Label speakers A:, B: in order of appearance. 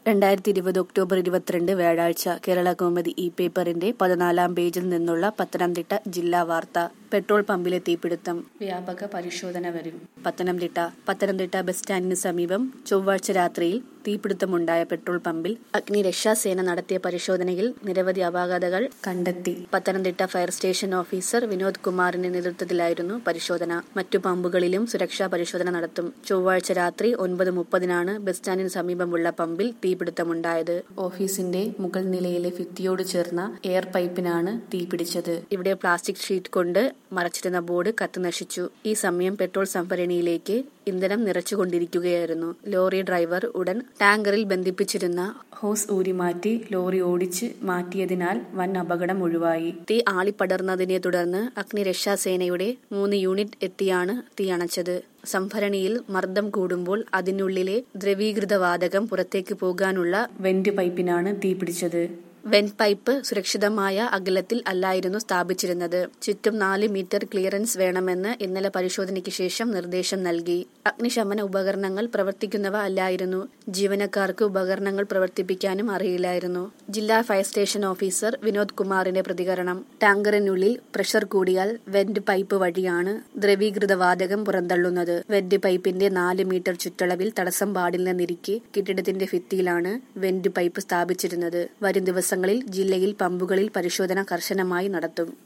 A: രണ്ടായിരത്തി ഇരുപത് ഒക്ടോബർ ഇരുപത്തിരണ്ട് വ്യാഴാഴ്ച കേരള കൗമുദി ഇ പേപ്പറിന്റെ പതിനാലാം പേജിൽ നിന്നുള്ള പത്തനംതിട്ട ജില്ലാ വാർത്ത പെട്രോൾ പമ്പിലെ തീപിടുത്തം വ്യാപക പരിശോധന വരും പത്തനംതിട്ട പത്തനംതിട്ട ബസ് സ്റ്റാൻഡിന് സമീപം ചൊവ്വാഴ്ച രാത്രിയിൽ തീപിടുത്തമുണ്ടായ പെട്രോൾ പമ്പിൽ അഗ്നിരക്ഷാസേന നടത്തിയ പരിശോധനയിൽ നിരവധി അപാകതകൾ കണ്ടെത്തി Pathanamthitta fire station officer Vinod കുമാറിന്റെ നേതൃത്വത്തിലായിരുന്നു പരിശോധന മറ്റു പമ്പുകളിലും സുരക്ഷാ പരിശോധന നടത്തും ചൊവ്വാഴ്ച രാത്രി ഒൻപത് മുപ്പതിനാണ് ബസ് സ്റ്റാൻഡിന് സമീപമുള്ള പമ്പിൽ തീപിടുത്തമുണ്ടായത് ഓഫീസിന്റെ മുകൾ നിലയിലെ ഭിത്തിയോട് ചേർന്ന എയർ പൈപ്പിനാണ് തീപിടിച്ചത് ഇവിടെ പ്ലാസ്റ്റിക് ഷീറ്റ് കൊണ്ട് മറച്ചിരുന്ന ബോർഡ് കത്തുനശിച്ചു ഈ സമയം പെട്രോൾ സംഭരണിയിലേക്ക് ഇന്ധനം നിറച്ചുകൊണ്ടിരിക്കുകയായിരുന്നു ലോറി ഡ്രൈവർ ഉടൻ ടാങ്കറിൽ ബന്ധിപ്പിച്ചിരുന്ന ഹോസ് ഊരിമാറ്റി ലോറി ഓടിച്ച് മാറ്റിയതിനാൽ വൻ അപകടം ഒഴിവായി തീ ആളിപ്പടർന്നതിനെ തുടർന്ന് അഗ്നിരക്ഷാസേനയുടെ മൂന്ന് യൂണിറ്റ് എത്തിയാണ് തീ അണച്ചത് സംഭരണിയിൽ മർദ്ദം കൂടുമ്പോൾ അതിനുള്ളിലെ ദ്രവീകൃത വാതകം പുറത്തേക്ക് പോകാനുള്ള വെന്റ് പൈപ്പിനാണ് തീപിടിച്ചത് വെന്റ് പൈപ്പ് സുരക്ഷിതമായ അകലത്തിൽ അല്ലായിരുന്നു സ്ഥാപിച്ചിരുന്നത് ചുറ്റും നാല് മീറ്റർ ക്ലിയറൻസ് വേണമെന്ന് ഇന്നലെ പരിശോധനയ്ക്ക് ശേഷം നിർദ്ദേശം നൽകി അഗ്നിശമന ഉപകരണങ്ങൾ പ്രവർത്തിക്കുന്നവ അല്ലായിരുന്നു ജീവനക്കാർക്ക് ഉപകരണങ്ങൾ പ്രവർത്തിപ്പിക്കാനും അറിയില്ലായിരുന്നു ജില്ലാ ഫയർ സ്റ്റേഷൻ ഓഫീസർ വിനോദ് കുമാറിന്റെ പ്രതികരണം ടാങ്കറിനുള്ളിൽ പ്രഷർ കൂടിയാൽ വെന്റ് പൈപ്പ് വഴിയാണ് ദ്രവീകൃത വാതകം പുറന്തള്ളുന്നത് വെന്റ് പൈപ്പിന്റെ നാല് മീറ്റർ ചുറ്റളവിൽ തടസ്സം പാടില്ലെന്നിരിക്കെ കെട്ടിടത്തിന്റെ ഭിത്തിയിലാണ് വെന്റ് പൈപ്പ് സ്ഥാപിച്ചിരുന്നത് വരും ദിവസങ്ങളിൽ ജില്ലയിൽ പമ്പുകളിൽ പരിശോധന കർശനമായി നടത്തും